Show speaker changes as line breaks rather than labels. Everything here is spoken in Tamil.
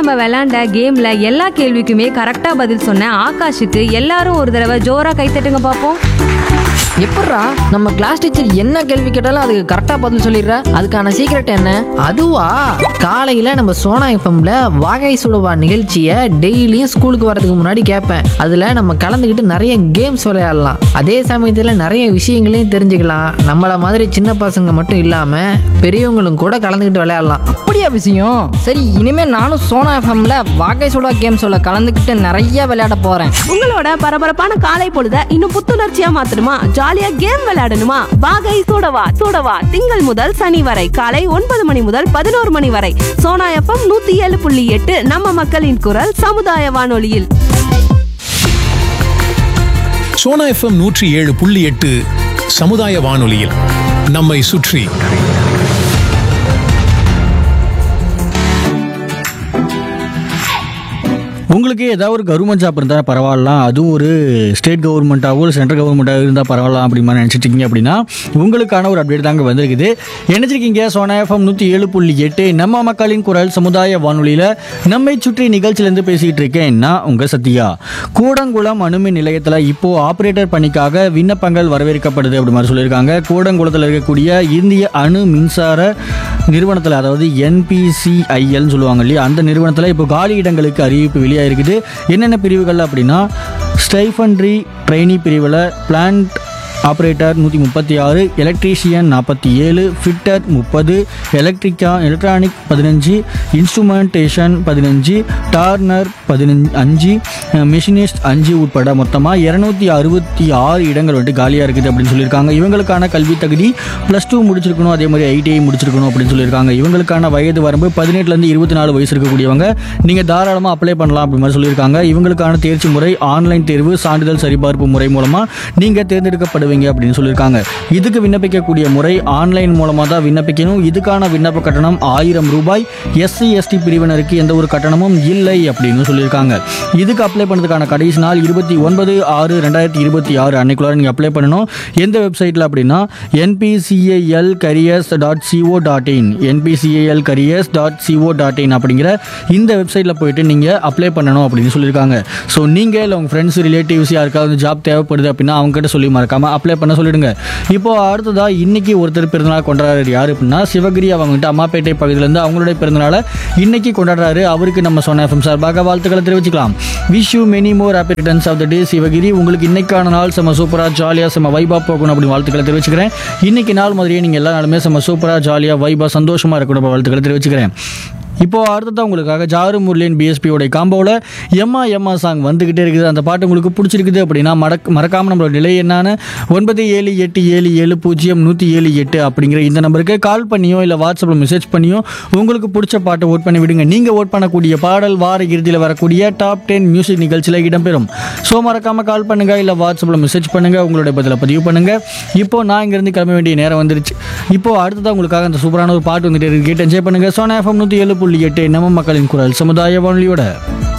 நம்ம விளையாண்ட கேம்ல எல்லா கேள்விக்குமே கரெக்டா பதில் சொன்ன ஆகாஷுக்கு எல்லாரும் ஒரு தடவை ஜோரா கைத்தட்டுங்க பார்ப்போம்
எப்பட்றா நம்ம கிளாஸ் டீச்சர் என்ன கேள்வி கேட்டாலும் அதுக்கு கரெக்டா பதில் சொல்லிடுற அதுக்கான சீக்ரெட் என்ன
அதுவா காலையில நம்ம சோனா எஃப்எம்ல வாகை சுடுவா நிகழ்ச்சியை டெய்லியும் ஸ்கூலுக்கு வரதுக்கு முன்னாடி கேட்பேன் அதுல நம்ம கலந்துக்கிட்டு நிறைய கேம்ஸ் விளையாடலாம் அதே சமயத்துல நிறைய விஷயங்களையும் தெரிஞ்சுக்கலாம் நம்மள மாதிரி சின்ன பசங்க மட்டும் இல்லாம பெரியவங்களும் கூட கலந்துக்கிட்டு விளையாடலாம்
அப்படியா விஷயம் சரி இனிமே நானும் சோனா எஃப்எம்ல வாகை சுடா கேம் சொல்ல கலந்துக்கிட்டு நிறைய விளையாட போறேன்
உங்களோட பரபரப்பான காலை பொழுத இன்னும் புத்துணர்ச்சியா மாத்தணுமா ஜாலியா கேம் விளையாடணுமா வாகை சூடவா சூடவா திங்கள் முதல் சனி வரை காலை ஒன்பது மணி முதல் பதினோரு மணி வரை சோனா எஃப்எம் நூத்தி ஏழு புள்ளி எட்டு நம்ம மக்களின் குரல் சமுதாய வானொலியில்
சோனா எஃப்எம் நூற்றி ஏழு புள்ளி எட்டு சமுதாய வானொலியில் நம்மை சுற்றி
உங்களுக்கு ஏதாவது ஒரு கவர்மெண்ட் ஜாப் இருந்தால் பரவாயில்ல அதுவும் ஒரு ஸ்டேட் கவர்மெண்ட்டாவோ இல்லை சென்ட்ரல் கவர்மெண்ட்டாக இருந்தால் பரவாயில்ல அப்படி மாதிரி நினச்சிட்டு இருக்கீங்க அப்படின்னா உங்களுக்கான ஒரு அப்டேட் தாங்க வந்திருக்குது நினைச்சிருக்கீங்க சோனா எஃப்எம் நூற்றி ஏழு புள்ளி எட்டு நம்ம மக்களின் குரல் சமுதாய வானொலியில் நம்மை சுற்றி நிகழ்ச்சியிலேருந்து பேசிக்கிட்டு இருக்கேன் நான் உங்கள் சத்யா கூடங்குளம் அணுமின் நிலையத்தில் இப்போது ஆப்ரேட்டர் பணிக்காக விண்ணப்பங்கள் வரவேற்கப்படுது அப்படி மாதிரி சொல்லியிருக்காங்க கூடங்குளத்தில் இருக்கக்கூடிய இந்திய அணு மின்சார நிறுவனத்தில் அதாவது என்பிசிஐஎல்னு சொல்லுவாங்க இல்லையா அந்த நிறுவனத்தில் இப்போ காலி இடங்களுக்கு அறிவிப்பு வெளியாயிருக்குது என்னென்ன பிரிவுகள் அப்படின்னா ஸ்டைஃபன்ட்ரி ட்ரெயினி பிரிவில் பிளான்ட் ஆப்ரேட்டர் நூற்றி முப்பத்தி ஆறு எலக்ட்ரீஷியன் நாற்பத்தி ஏழு ஃபிட்டர் முப்பது எலக்ட்ரிக்கா எலக்ட்ரானிக் பதினஞ்சு இன்ஸ்ட்ருமெண்டேஷன் பதினஞ்சு டார்னர் பதினஞ்சு அஞ்சு மிஷினிஸ்ட் அஞ்சு உட்பட மொத்தமாக இரநூத்தி அறுபத்தி ஆறு இடங்கள் வந்துட்டு காலியாக இருக்குது அப்படின்னு சொல்லியிருக்காங்க இவங்களுக்கான கல்வி தகுதி ப்ளஸ் டூ முடிச்சிருக்கணும் அதே மாதிரி ஐடிஐ முடிச்சிருக்கணும் அப்படின்னு சொல்லியிருக்காங்க இவங்களுக்கான வயது வரம்பு பதினெட்டுலேருந்து இருபத்தி நாலு வயசு இருக்கக்கூடியவங்க நீங்கள் தாராளமாக அப்ளை பண்ணலாம் அப்படி மாதிரி சொல்லியிருக்காங்க இவங்களுக்கான தேர்ச்சி முறை ஆன்லைன் தேர்வு சான்றிதழ் சரிபார்ப்பு முறை மூலமாக நீங்கள் தேர்ந்தெடுக்கப்படுவீங்க அப்படின்னு சொல்லியிருக்காங்க இதுக்கு விண்ணப்பிக்கக்கூடிய முறை ஆன்லைன் மூலமாக தான் விண்ணப்பிக்கணும் இதுக்கான விண்ணப்ப கட்டணம் ஆயிரம் ரூபாய் எஸ்சி எஸ்டி பிரிவினருக்கு எந்த ஒரு கட்டணமும் இல்லை அப்படின்னு சொல்லியிருக்காங்க இதுக்கு அப்ளை பண்ணதுக்கான கடைசி நாள் இருபத்தி ஒன்பது ஆறு ரெண்டாயிரத்தி இருபத்தி ஆறு அன்னைக்குள்ளார நீங்கள் அப்ளை பண்ணணும் எந்த வெப்சைட்டில் அப்படின்னா NPCIL careers dot CO dot in NPCIL careers dot CO dot in அப்படிங்கிற இந்த வெப்சைட்டில் போயிட்டு நீங்கள் அப்ளை பண்ணணும் அப்படின்னு சொல்லியிருக்காங்க ஸோ நீங்கள் இல்லை உங்கள் ஃப்ரெண்ட்ஸ் ரிலேட்டிவ்ஸ் யாருக்காவது ஜாப் தேவைப்படுது அப்படின்னா அவங்ககிட்ட சொல்லி மறக்காமல் அப்ளை பண்ண சொல்லிடுங்க இப்போ அடுத்ததாக இன்னைக்கு ஒருத்தர் பிறந்தநாள் கொண்டாடுறாரு யார் அப்படின்னா சிவகிரி அவங்ககிட்ட அம்மாப்பேட்டை பகுதியிலேருந்து அவங்களுடைய பிறந்தநாளை இன்னைக்கு கொண்டாடுறாரு அவருக்கு நம்ம சொன்ன எஃப்எம் சார்பாக வாழ்த்துக்களை தெரிவிச்சுக்கலாம் wish you many more happy returns of the day Sivagiri உங்களுக்கு இன்னைக்கான நாள் செம்ம சூப்பராக ஜாலியாக செம்ம வைபா போகணும் அப்படின்னு வாழ்த்துக்களை தெரிவிச்சுக்கிறேன் இன்னைக்கு நாள் மாதிரியே நீங்கள் எல்லா நாளுமே செம்ம சூப்பராக ஜாலியாக வைபா சந்தோஷமாக இருக்கணும் அப்படின்னு வாழ்த்துக்களை தெரிவிச்சுக்கிறேன் இப்போ அடுத்தது உங்களுக்காக ஜாரு முர்லின் பிஎஸ்பியோட காம்போவில் எம்மா எம்மா சாங் வந்துக்கிட்டே இருக்குது அந்த பாட்டு உங்களுக்கு பிடிச்சிருக்குது அப்படின்னா மறக்க மறக்காமல் நம்மளோட நிலை என்னான்னு ஒன்பது ஏழு எட்டு ஏழு ஏழு பூஜ்ஜியம் நூற்றி ஏழு எட்டு அப்படிங்கிற இந்த நம்பருக்கு கால் பண்ணியோ இல்லை வாட்ஸ்அப்பில் மெசேஜ் பண்ணியோ உங்களுக்கு பிடிச்ச பாட்டை ஓட் பண்ணி விடுங்க நீங்கள் ஓட் பண்ணக்கூடிய பாடல் வார இறுதியில் வரக்கூடிய டாப் டென் மியூசிக் நிகழ்ச்சியில் இடம்பெறும் ஸோ மறக்காமல் கால் பண்ணுங்கள் இல்லை வாட்ஸ்அப்பில் மெசேஜ் பண்ணுங்கள் உங்களுடைய பதிலை பதிவு பண்ணுங்கள் இப்போ நான் இங்கேருந்து கிளம்ப வேண்டிய நேரம் வந்துருச்சு இப்போ அடுத்ததாக உங்களுக்காக அந்த சூப்பரான ஒரு பாட்டு வந்துட்டு இருக்கு கேட்டு என்ஜாய் பண்ணுங்கள் சோனா எஃப்எம் நூற்றி ஏழு புள்ளி எட்டு நம்ம மக்களின் குரல் சமுதாய வானொலியோட